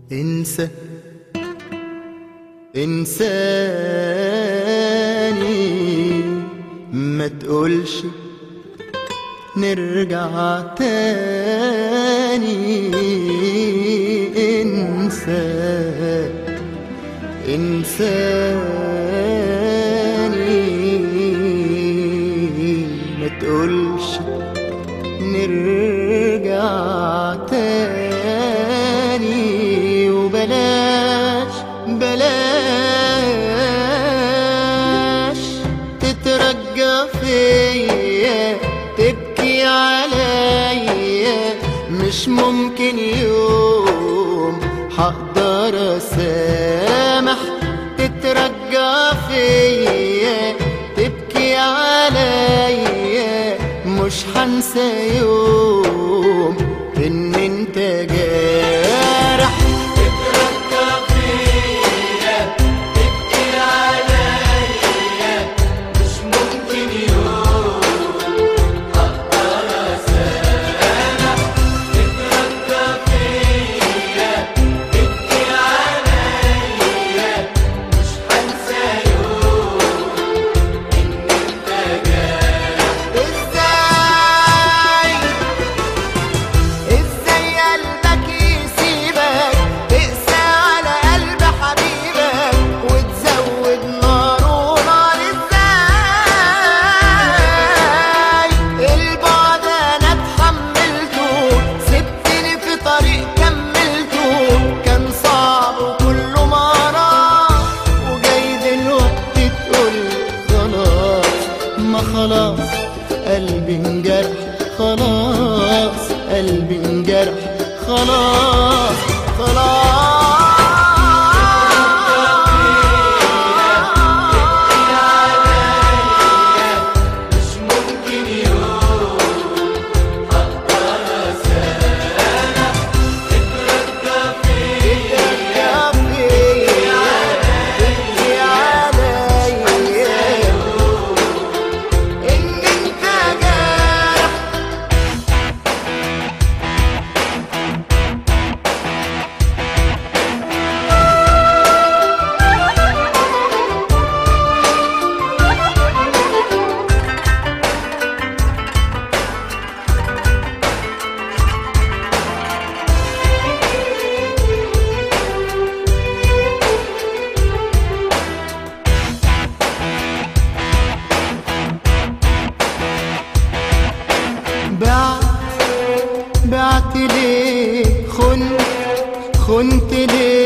انسى انساني ما تقولش نرجع تاني انسى انساني ما تقولش نرجع تاني وبلاش بلاش تترجى فيا تبكي عليا مش ممكن يوم هقدر اسامح تترجى فيا تبكي عليا مش هنسى يوم ان انت جارح تترجى فيا تبكي عليا مش ممكن يوم هقدر اسامح تترجى فيا تبكي عليا مش هنسى يوم ان انت جارح ازاي ازاي قلبك يسيبك تقسى على قلب حبيبك وتزود نار ونار ازاي البعد انا اتحملته سبتني في طريق كملته كان صعب وكله مرار وجاي دلوقتي تقول خلاص ما خلاص قلبي انجرح خلاص قلبي انجرح خلاص خلاص مش ممكن يوم هقدر اسامح تترجى فيا تبكي عليا ان انت جارح بعت بعت ليه خنت خنت ليه